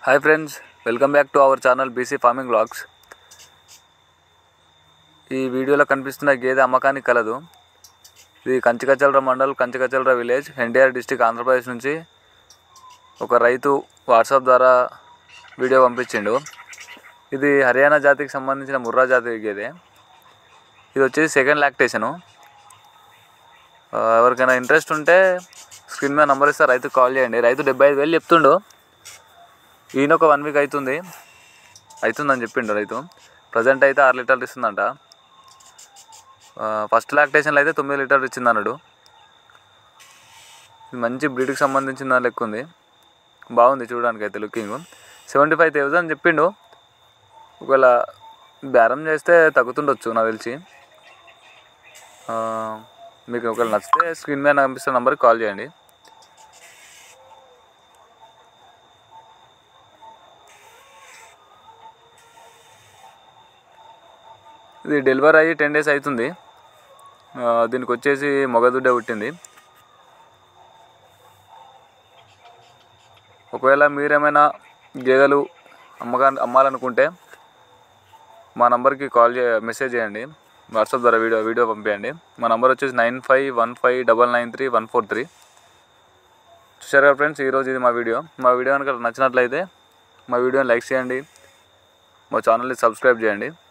hi friends welcome back to our channel BC farming blogs ఈ వీడియోలో కనిపిస్తున్న గేదె అమ్మకానికి కలదు ఇది Kanchikacherla mandal Kanchikacherla village NTR district Andhra Pradesh నుంచి ఒక రైతు వాట్సాప్ ద్వారా వీడియో పంపించిండు ఇది హర్యానా జాతికి సంబంధించిన ముర్రా జాతి గేదె ఇది వచ్చేసి సెకండ్ లాక్టేషను ఆ, ఎవరికైనా ఇంట్రెస్ట్ ఉంటే స్క్రీన్ మీద నంబర్ ఇస్తే రైతుకి కాల్ చేయండి రైతు డెబ్బై ఐదు వేలు చెప్తుండు ఈయన ఒక వన్ వీక్ అవుతుంది అవుతుందని చెప్పిండు రైతు ప్రజెంట్ అయితే ఆరు లీటర్లు ఇస్తుందంట ఫస్ట్ లాక్టేషన్లో అయితే తొమ్మిది లీటర్లు ఇచ్చింది అన్నాడు ఇది మంచి బ్రీడ్కి సంబంధించిన లెక్క ఉంది బాగుంది చూడడానికి అయితే లుకింగ్ సెవెంటీ ఫైవ్ థౌసండ్ చెప్పిండు ఒకవేళ బేరం చేస్తే తగ్గుతుండొచ్చు నాకు తెలిసి ఆ, మీకు ఒకవేళ నచ్చితే స్క్రీన్ మీద కనిపిస్తున్న నెంబర్కి కాల్ చేయండి ఇది డెలివరీ అయ్యి టెన్ డేస్ అవుతుంది ఆ, దీనికి వచ్చేసి మొగదుడ్డే పుట్టింది ఒకవేళ మీరేమైనా గేదెలు అమ్మగా అమ్మాలనుకుంటే మా నంబర్కి కాల్ చే మెసేజ్ చేయండి వాట్సాప్ ద్వారా వీడియో వీడియో పంపించండి మా నంబర్ వచ్చేసి nine five one five double nine three one four three చూసారు కదా ఫ్రెండ్స్ ఈరోజు ఇది మా వీడియో మా వీడియో కనుక నచ్చినట్లయితే మా వీడియోని లైక్ చేయండి మా ఛానల్ని సబ్స్క్రైబ్ చేయండి